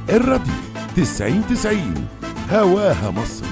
الراديو تسعين تسعين هواها مصر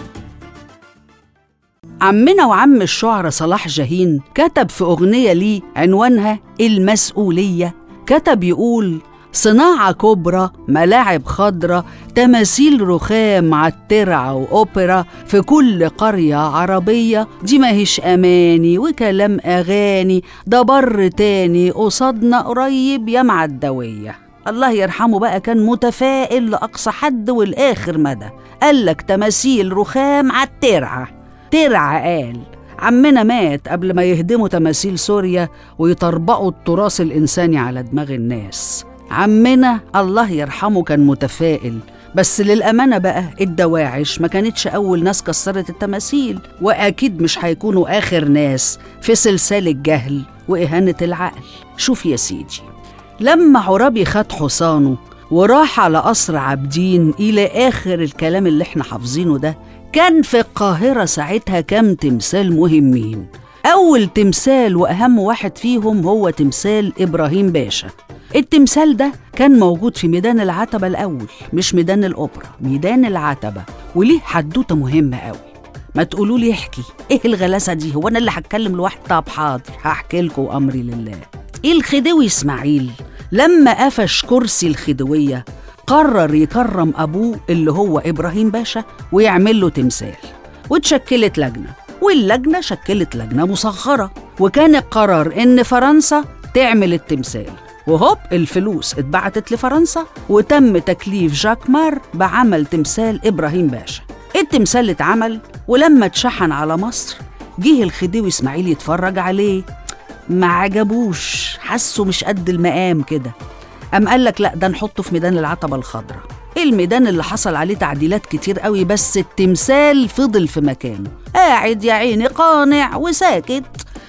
عمنا وعم الشعر صلاح جاهين كتب في أغنية ليه عنوانها المسؤولية كتب يقول صناعة كبرى ملاعب خضرة تماثيل رخام عالترعة وأوبرا في كل قرية عربية دي ماهيش أماني وكلام أغاني ده بر تاني قصادنا قريب يا معدوية الله يرحمه بقى كان متفائل لأقصى حد والآخر مدى قالك تماثيل رخام عالترعة ترعة قال عمنا مات قبل ما يهدموا تماثيل سوريا ويطربقوا التراث الإنساني على دماغ الناس عمنا الله يرحمه كان متفائل بس للأمانة بقى الدواعش ما كانتش أول ناس كسرت التماثيل وأكيد مش هيكونوا آخر ناس في سلسال الجهل وإهانة العقل شوف يا سيدي لما عرابي خد حصانه وراح على قصر عابدين إلى آخر الكلام اللي احنا حافظينه ده كان في القاهرة ساعتها كام تمثال مهمين أول تمثال وأهم واحد فيهم هو تمثال إبراهيم باشا التمثال ده كان موجود في ميدان العتبة الأول مش ميدان الأوبرا ميدان العتبة وليه حدوتة مهمة قوي ما تقولوا لي احكي ايه الغلاسة دي هو انا اللي هتكلم لوحدي طب حاضر هحكي لكم امري لله الخديوي اسماعيل لما قفش كرسي الخديوية قرر يكرم ابوه اللي هو ابراهيم باشا ويعمل له تمثال واتشكلت لجنة واللجنة شكلت لجنة مصغرة وكان القرار إن فرنسا تعمل التمثال وهوب الفلوس اتبعتت لفرنسا وتم تكليف جاك مار بعمل تمثال إبراهيم باشا التمثال اتعمل ولما اتشحن على مصر جه الخديوي إسماعيل يتفرج عليه ما عجبوش حسه مش قد المقام كده قام قال لك لا ده نحطه في ميدان العتبة الخضراء الميدان اللي حصل عليه تعديلات كتير قوي بس التمثال فضل في مكانه قاعد يا عيني قانع وساكت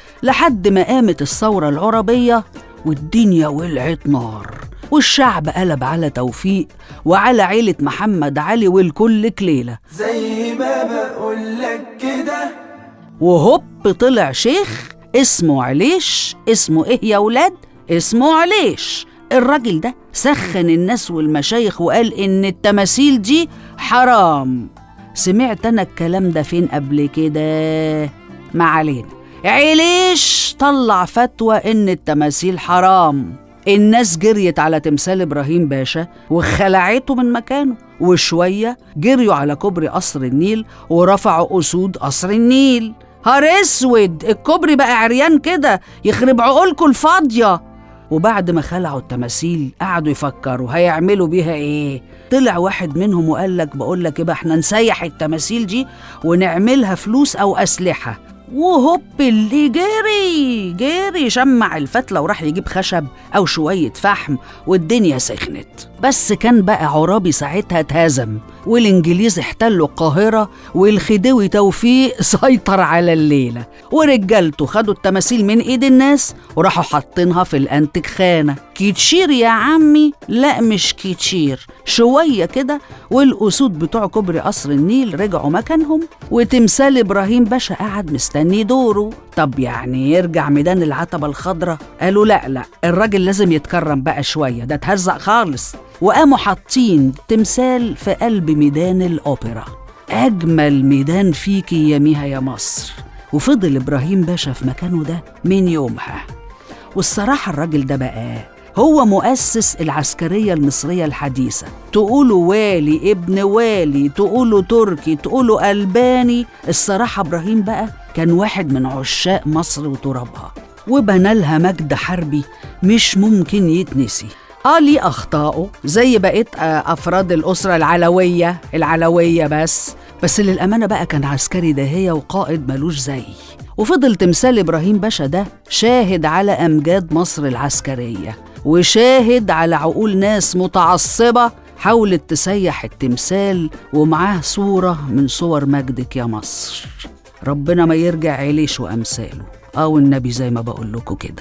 لحد ما قامت الثورة العربية والدنيا ولعت نار والشعب قلب على توفيق وعلى عيلة محمد علي والكل كليلة زي ما بقولك كده وهوب طلع شيخ اسمه عليش اسمه ايه يا ولاد اسمه عليش الراجل ده سخن الناس والمشايخ وقال ان التماثيل دي حرام سمعت انا الكلام ده فين قبل كده ما علينا عليش طلع فتوى ان التماثيل حرام الناس جريت على تمثال ابراهيم باشا وخلعته من مكانه وشويه جريوا على كوبري قصر النيل ورفعوا اسود قصر النيل هار اسود الكوبري بقى عريان كده يخرب عقولكوا الفاضيه وبعد ما خلعوا التماثيل قعدوا يفكروا هيعملوا بيها ايه طلع واحد منهم وقال لك بقول لك يبقى احنا نسيح التماثيل دي ونعملها فلوس او اسلحه وهوب اللي جري جري شمع الفتلة وراح يجيب خشب أو شوية فحم والدنيا سخنت بس كان بقى عرابي ساعتها اتهزم والإنجليز احتلوا القاهرة والخديوي توفيق سيطر على الليلة ورجالته خدوا التماثيل من إيد الناس وراحوا حاطينها في الأنتك خانة كيتشير يا عمي لا مش كيتشير شوية كده والأسود بتوع كوبري قصر النيل رجعوا مكانهم وتمثال إبراهيم باشا قعد مستني دوره طب يعني يرجع ميدان العتبة الخضراء قالوا لا لا الراجل لازم يتكرم بقى شوية ده اتهزق خالص وقاموا حاطين تمثال في قلب ميدان الأوبرا أجمل ميدان فيكي يميها يا مصر وفضل إبراهيم باشا في مكانه ده من يومها والصراحة الراجل ده بقى هو مؤسس العسكرية المصرية الحديثة تقولوا والي ابن والي تقولوا تركي تقولوا ألباني الصراحة إبراهيم بقى كان واحد من عشاق مصر وترابها وبنى لها مجد حربي مش ممكن يتنسي اه ليه اخطائه زي بقيه آه، افراد الاسره العلويه العلويه بس بس للامانه بقى كان عسكري داهيه وقائد ملوش زي وفضل تمثال ابراهيم باشا ده شاهد على امجاد مصر العسكريه وشاهد على عقول ناس متعصبه حاولت تسيح التمثال ومعاه صوره من صور مجدك يا مصر ربنا ما يرجع عليش وامثاله اه والنبي زي ما بقول لكم كده